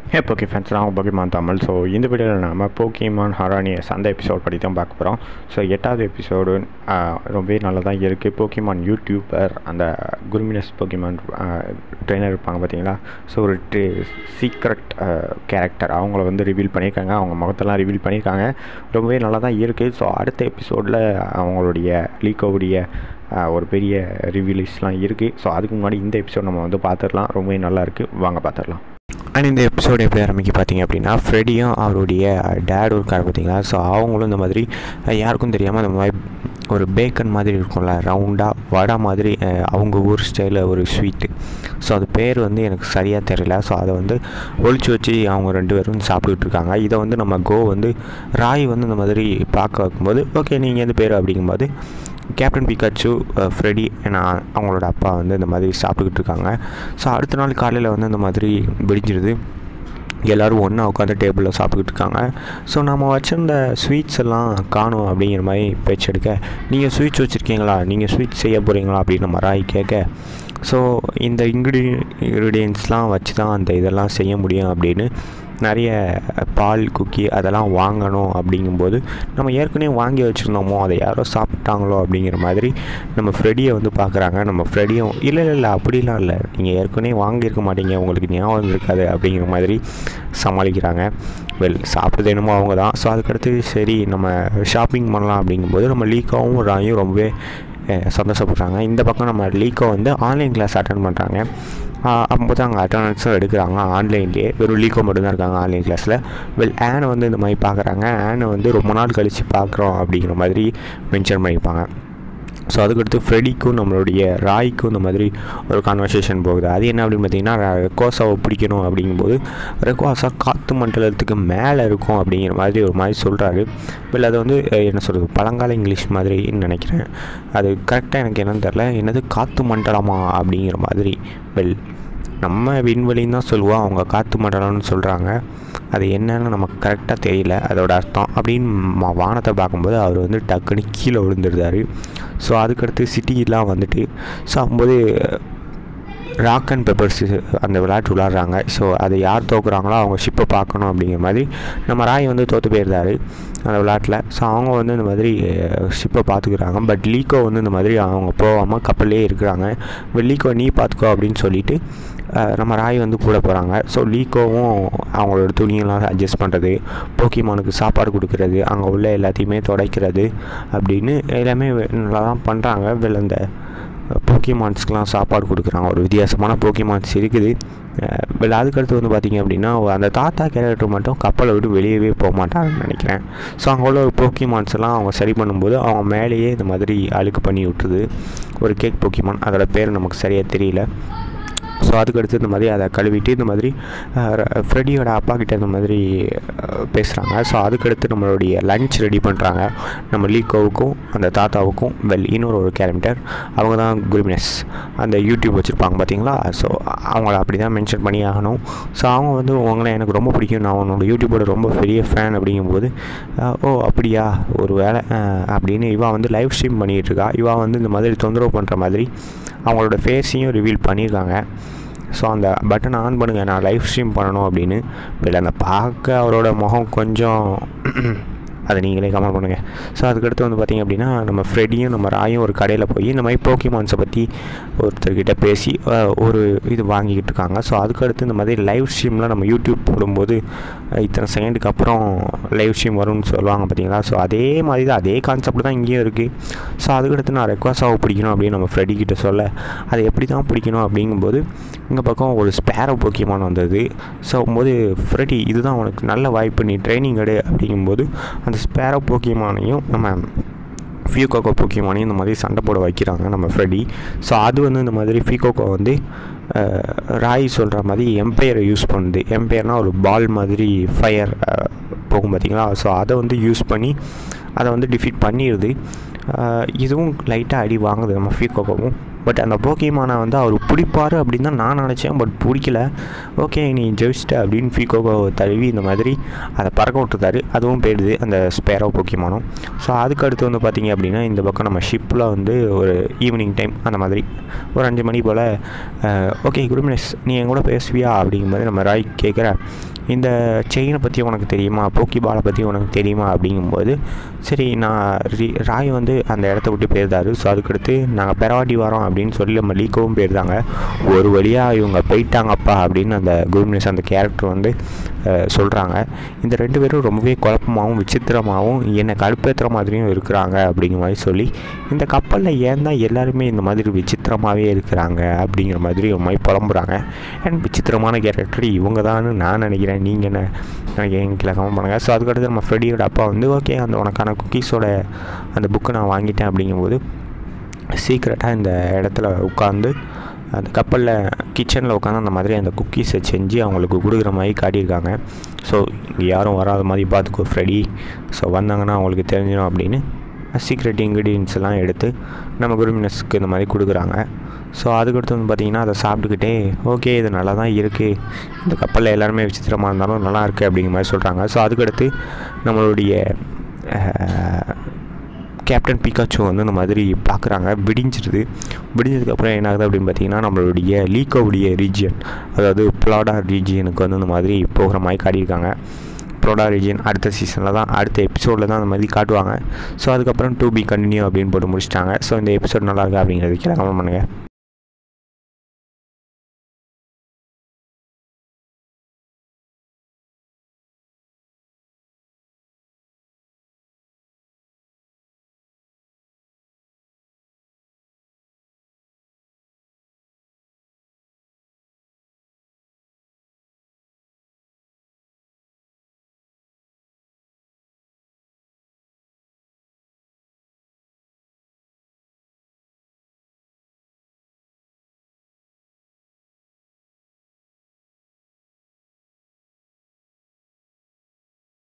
ஹே போக்கி ஃபேன்ஸ் நான் Pokemon Tamil so இந்த வீடியோவில் நம்ம போக்கிமான் ஹரானியஸ் அந்த எபிசோட் பற்றி தான் பார்க்க போகிறோம் ஸோ எட்டாவது எபிசோடு ரொம்பவே நல்லா தான் இருக்குது போக்கிமான் யூடியூபர் அந்த குருமினஸ் போக்கிமான் ட்ரெயினர் இருப்பாங்க பார்த்தீங்களா ஸோ ஒரு சீக்ரெட் கேரக்டர் அவங்கள வந்து ரிவீல் பண்ணியிருக்காங்க அவங்க முகத்தெல்லாம் ரிவீல் பண்ணியிருக்காங்க ரொம்பவே நல்லா தான் இருக்குது ஸோ அடுத்த எபிசோடில் அவங்களுடைய லீக்கோவுடைய ஒரு பெரிய ரிவ்யூலிஸ்லாம் இருக்குது ஸோ அதுக்கு முன்னாடி இந்த எபிசோட் நம்ம வந்து பார்த்துடலாம் ரொம்பவே நல்லா இருக்குது வாங்க பார்த்துடலாம் அண்ட் இந்த எபிசோடு எப்படி ஆரம்பிக்க பார்த்தீங்க அப்படின்னா ஃப்ரெடியும் அவருடைய டேடும் இருக்கார் பார்த்தீங்களா ஸோ அவங்களும் இந்த மாதிரி யாருக்கும் தெரியாமல் இந்த மாதிரி ஒரு பேக்கன் மாதிரி இருக்கும்ல ரவுண்டாக வடை மாதிரி அவங்க ஊர் ஸ்டைலில் ஒரு ஸ்வீட்டு ஸோ அது பேர் வந்து எனக்கு சரியாக தெரியல ஸோ அதை வந்து ஒழிச்சு வச்சு அவங்க ரெண்டு பேரும் சாப்பிட்டுட்டு இருக்காங்க இதை வந்து நம்ம கோ வந்து ராய் வந்து இந்த மாதிரி பார்க்க வைக்கும்போது ஓகே நீங்கள் எந்த பேர் அப்படிங்கும்போது கேப்டன் பிகாச்சு ஃப்ரெடி ஏன்னா அவங்களோட அப்பா வந்து இந்த மாதிரி சாப்பிட்டுக்கிட்டு இருக்காங்க ஸோ அடுத்த நாள் காலையில் வந்து இந்த மாதிரி விடிஞ்சிருது எல்லோரும் ஒன்றா உட்காந்து டேபிளில் சாப்பிட்டுக்கிட்டு இருக்காங்க ஸோ நம்ம வச்சுருந்த ஸ்வீட்ஸ் எல்லாம் காணும் அப்படிங்கிற மாதிரி பேச்சு எடுக்க நீங்கள் ஸ்வீட்ஸ் வச்சுருக்கீங்களா நீங்கள் ஸ்வீட்ஸ் செய்ய போகிறீங்களா அப்படின்னு நம்ம ராய் கேட்க ஸோ இந்த இன்க்ரீ இன்க்ரீடியன்ஸ்லாம் வச்சு தான் அந்த இதெல்லாம் செய்ய முடியும் அப்படின்னு நிறைய பால் குக்கி அதெல்லாம் வாங்கணும் அப்படிங்கும்போது நம்ம ஏற்கனவே வாங்கி வச்சுருந்தோமோ அதை யாரோ சாப்பிட்டாங்களோ அப்படிங்கிற மாதிரி நம்ம ஃப்ரெடியை வந்து பார்க்குறாங்க நம்ம ஃப்ரெடியும் இல்லை இல்லை இல்லை அப்படிலாம் இல்லை நீங்கள் ஏற்கனவே வாங்கியிருக்க மாட்டீங்க உங்களுக்கு ஞாபகம் இருக்காது அப்படிங்கிற மாதிரி சமாளிக்கிறாங்க வெல் சாப்பிட்டது என்னமோ அவங்க தான் ஸோ அதுக்கடுத்து சரி நம்ம ஷாப்பிங் பண்ணலாம் அப்படிங்கும்போது நம்ம லீக்காவும் ராயும் ரொம்பவே சந்தோஷப்படுறாங்க இந்த பக்கம் நம்ம லீக்கோ வந்து ஆன்லைன் கிளாஸ் அட்டன் பண்ணுறாங்க அப்போது அங்கே அட்டண்டன்ஸும் எடுக்கிறாங்க ஆன்லைன்லேயே வெறும் லீக்கோ மட்டும்தான் இருக்காங்க ஆன்லைன் கிளாஸில் வெல் ஆனை வந்து இந்த மாதிரி பார்க்குறாங்க ஆனை வந்து ரொம்ப நாள் கழித்து பார்க்குறோம் அப்படிங்கிற மாதிரி மென்ஷன் பண்ணியிருப்பாங்க ஸோ அதுக்கடுத்து ஃப்ரெடிக்கும் நம்மளுடைய ராய்க்கும் இந்த மாதிரி ஒரு கான்வர்சேஷன் போகுது அது என்ன அப்படின்னு பார்த்தீங்கன்னா ரெக்வாஸாவை பிடிக்கணும் அப்படிங்கும்போது ரெக்வாஸா காற்று மண்டலத்துக்கு மேலே இருக்கும் அப்படிங்கிற மாதிரி ஒரு மாதிரி சொல்கிறாரு இல்லை அது வந்து என்ன சொல்கிறது பழங்கால இங்கிலீஷ் மாதிரின்னு நினைக்கிறேன் அது கரெக்டாக எனக்கு என்னன்னு தெரில என்னது காற்று மண்டலமா அப்படிங்கிற மாதிரி வெல் நம்ம விண்வெளின்னு தான் சொல்லுவோம் அவங்க காற்று மண்டலம்னு சொல்கிறாங்க அது என்னன்னு நமக்கு கரெக்டாக தெரியல அதோட அர்த்தம் அப்படின்னு வானத்தை பார்க்கும்போது அவர் வந்து டக்குன்னு கீழே விழுந்துருந்தார் ஸோ அதுக்கடுத்து சிட்டிலாம் வந்துட்டு ஸோ அப்போது ராக் அண்ட் பெப்பர்ஸ் அந்த விளையாட்டு விளாட்றாங்க ஸோ அதை யார் தோக்குறாங்களோ அவங்க ஷிப்பை பார்க்கணும் அப்படிங்கிற மாதிரி நம்ம ராய் வந்து தோற்று போயிருந்தார் அந்த விளையாட்டில் ஸோ அவங்க வந்து இந்த மாதிரி ஷிப்பை பார்த்துக்கிறாங்க பட் லீக்கோ வந்து இந்த மாதிரி அவங்க போகாமல் கப்பல்லே இருக்கிறாங்க லீக்கோ நீ பார்த்துக்கோ அப்படின்னு சொல்லிட்டு நம்ம ராய் வந்து கூட போகிறாங்க ஸோ லீக்கோவும் அவங்களோட துணியெல்லாம் அட்ஜஸ்ட் பண்ணுறது போக்கிமானுக்கு சாப்பாடு கொடுக்கறது அங்கே உள்ள எல்லாத்தையுமே துடைக்கிறது அப்படின்னு எல்லாமே நல்லா தான் பண்ணுறாங்க வெளில அந்த போக்கிமான்ஸ்க்கெலாம் சாப்பாடு கொடுக்குறாங்க ஒரு வித்தியாசமான போக்கிமான்ஸ் இருக்குது இல்லை அதுக்கடுத்து வந்து பார்த்திங்க அப்படின்னா அந்த தாத்தா கேரக்டர் மட்டும் கப்பலை விட்டு வெளியவே போக மாட்டாங்கன்னு நினைக்கிறேன் ஸோ அங்கே உள்ள ஒரு போக்கிமான்ஸ் எல்லாம் அவங்க சரி பண்ணும்போது அவங்க மேலேயே இந்த மாதிரி அழுக்கு பண்ணி விட்டுருது ஒரு கேக் போக்கிமான் அதோட பேர் நமக்கு சரியாக தெரியல ஸோ அதுக்கடுத்து இந்த மாதிரி அதை கழுவிட்டு இந்த மாதிரி ஃப்ரெடியோட அப்பா கிட்ட இந்த மாதிரி பேசுகிறாங்க ஸோ அதுக்கடுத்து நம்மளுடைய லன்ச் ரெடி பண்ணுறாங்க நம்ம லீக்கோவுக்கும் அந்த தாத்தாவுக்கும் வெல் இன்னொரு ஒரு கேரக்டர் அவங்க தான் குருமினஸ் அந்த யூடியூப் வச்சுருப்பாங்க பார்த்தீங்களா ஸோ அவங்கள அப்படி தான் மென்ஷன் பண்ணி ஆகணும் ஸோ அவங்க வந்து உங்களை எனக்கு ரொம்ப பிடிக்கும் நான் உன்னோட யூடியூபோட ரொம்ப பெரிய ஃபேன் அப்படிங்கும்போது ஓ அப்படியா ஒரு வேலை அப்படின்னு இவா வந்து லைவ் ஸ்ட்ரீம் பண்ணிகிட்டு இருக்கா இவா வந்து இந்த மாதிரி தொந்தரவு பண்ணுற மாதிரி அவங்களோட ஃபேஸையும் ரிவீல் பண்ணியிருக்காங்க ஸோ அந்த பட்டனை ஆன் பண்ணுங்கள் நான் லைவ் ஸ்ட்ரீம் பண்ணணும் அப்படின்னு இல்லை அந்த பார்க்க அவரோட முகம் கொஞ்சம் அதை நீங்களே கமெண்ட் பண்ணுங்கள் ஸோ அதுக்கடுத்து வந்து பார்த்திங்க அப்படின்னா நம்ம ஃப்ரெடியும் நம்ம ராயும் ஒரு கடையில் போய் இந்த மாதிரி போக்கிமான்ஸை பற்றி ஒருத்தர்கிட்ட பேசி ஒரு இது வாங்கிக்கிட்டு இருக்காங்க ஸோ அதுக்கடுத்து இந்த மாதிரி லைவ் ஸ்ட்ரீமில் நம்ம யூடியூப் போடும்போது இத்தனை செகண்டுக்கு அப்புறம் லைவ் ஸ்ட்ரீம் வரும்னு சொல்லுவாங்க பார்த்தீங்களா ஸோ அதே மாதிரி தான் அதே கான்செப்ட் தான் இங்கேயும் இருக்குது ஸோ அதுக்கடுத்து நான் ரெக்வாஸாவை பிடிக்கணும் அப்படின்னு நம்ம ஃப்ரெடி கிட்ட சொல்ல அதை எப்படி தான் பிடிக்கணும் அப்படிங்கும்போது இங்கே பக்கம் ஒரு ஸ்பேரோ போக்கியமான வந்தது ஸோ போது ஃப்ரெடி இதுதான் உனக்கு நல்ல வாய்ப்பு நீ ட்ரைனிங் எடு அப்படிங்கும்போது அந்த ஸ்பேரோ போக்கியமானையும் நம்ம ஃபியூகோகோ போக்கியமானையும் இந்த மாதிரி சண்டை போட வைக்கிறாங்க நம்ம ஃப்ரெடி ஸோ அது வந்து இந்த மாதிரி ஃபியூகோகோ வந்து ராய் சொல்கிற மாதிரி எம்பையரை யூஸ் பண்ணுது எம்பையர்னால் ஒரு பால் மாதிரி ஃபயர் போகும் பார்த்தீங்களா ஸோ அதை வந்து யூஸ் பண்ணி அதை வந்து டிஃபீட் பண்ணிடுது இதுவும் லைட்டாக அடி வாங்குது நம்ம ஃபியூகோகோவும் பட் அந்த போக்கியமானை வந்து அவர் பிடிப்பார் அப்படின்னு தான் நான் நினச்சேன் பட் பிடிக்கல ஓகே நீ ஜெயிச்சிட்ட அப்படின்னு ஃபீகோகோ தழுவி இந்த மாதிரி அதை பறக்க விட்டுருந்தாரு அதுவும் போயிடுது அந்த ஸ்பேரோ போக்கியமானம் ஸோ அதுக்கு அடுத்து வந்து பார்த்திங்க அப்படின்னா இந்த பக்கம் நம்ம ஷிப்பில் வந்து ஒரு ஈவினிங் டைம் அந்த மாதிரி ஒரு அஞ்சு மணி போல் ஓகே குருமினஸ் நீ என் கூட பேசுவியா அப்படிங்கிற மாதிரி நம்ம ராய் கேட்குற இந்த செயினை பற்றி உனக்கு தெரியுமா போக்கி பாலை பற்றி உனக்கு தெரியுமா அப்படிங்கும்போது சரி நான் ரி ராய் வந்து அந்த இடத்த விட்டு போயிருந்தாரு ஸோ அதுக்கடுத்து நாங்கள் பெறவாட்டி வரோம் அப்படின்னு சொல்லி நம்ம லீக்கவும் போயிருந்தாங்க ஒரு வழியாக இவங்க போயிட்டாங்கப்பா அப்படின்னு அந்த குருமினஸ் அந்த கேரக்டர் வந்து சொல்கிறாங்க இந்த ரெண்டு பேரும் ரொம்பவே குழப்பமாகவும் விசித்திரமாகவும் என்னை கடுப்பேற்றுற மாதிரியும் இருக்கிறாங்க அப்படிங்கிற மாதிரி சொல்லி இந்த கப்பலில் ஏன் தான் எல்லாருமே இந்த மாதிரி விசித்திரமாகவே இருக்கிறாங்க அப்படிங்கிற மாதிரி ஒரு மாதிரி புலம்புறாங்க அண்ட் விசித்திரமான கேரக்டர் இவங்க தான் நான் நினைக்கிறேன் நீங்கள் என்ன எனக்கு எங்களை கமெண்ட் பண்ணுங்கள் ஸோ அதுக்கடுத்து நம்ம ஃப்ரெடியோட அப்பா வந்து ஓகே அந்த உனக்கான குக்கீஸோட அந்த புக்கை நான் வாங்கிட்டேன் அப்படிங்கும்போது சீக்ரெட்டாக இந்த இடத்துல உட்காந்து அந்த கப்பலில் கிச்சனில் உட்காந்து அந்த மாதிரி அந்த குக்கீஸை செஞ்சு அவங்களுக்கு கொடுக்குற மாதிரி காட்டியிருக்காங்க ஸோ இங்கே யாரும் வராத மாதிரி பார்த்துக்கோ ஃப்ரெடி ஸோ வந்தாங்கன்னா அவங்களுக்கு தெரிஞ்சிடும் அப்படின்னு சீக்ரெட் இன்க்ரீடியன்ஸ் எல்லாம் எடுத்து நம்ம குருமினஸ்க்கு இந்த மாதிரி கொடுக்குறாங்க ஸோ அதுக்கடுத்து வந்து பார்த்திங்கன்னா அதை சாப்பிட்டுக்கிட்டே ஓகே இது நல்லா தான் இருக்குது இந்த கப்பலில் எல்லாருமே விசித்திரமாக இருந்தாலும் நல்லா இருக்குது அப்படிங்கிற மாதிரி சொல்கிறாங்க ஸோ அதுக்கடுத்து நம்மளுடைய கேப்டன் பிகாச்சு வந்து இந்த மாதிரி பார்க்குறாங்க விடிஞ்சிருது விடிஞ்சதுக்கப்புறம் என்ன ஆகுது அப்படின்னு பார்த்தீங்கன்னா நம்மளுடைய லீக்கோவுடைய ரீஜியன் அதாவது பிளாடா ரீஜியனுக்கு வந்து இந்த மாதிரி போகிற மாதிரி காட்டியிருக்காங்க ப்ரோடா ரீஜியன் அடுத்த சீசனில் தான் அடுத்த எபிசோடில் தான் அந்த மாதிரி காட்டுவாங்க ஸோ அதுக்கப்புறம் டூ பி கண்டினியூ அப்படின்னு போட்டு முடிச்சிட்டாங்க ஸோ இந்த எபிசோட் நல்லா இருக்கா அப்படிங்கிறது கீழே கமெண்ட் பண்ணுங்கள்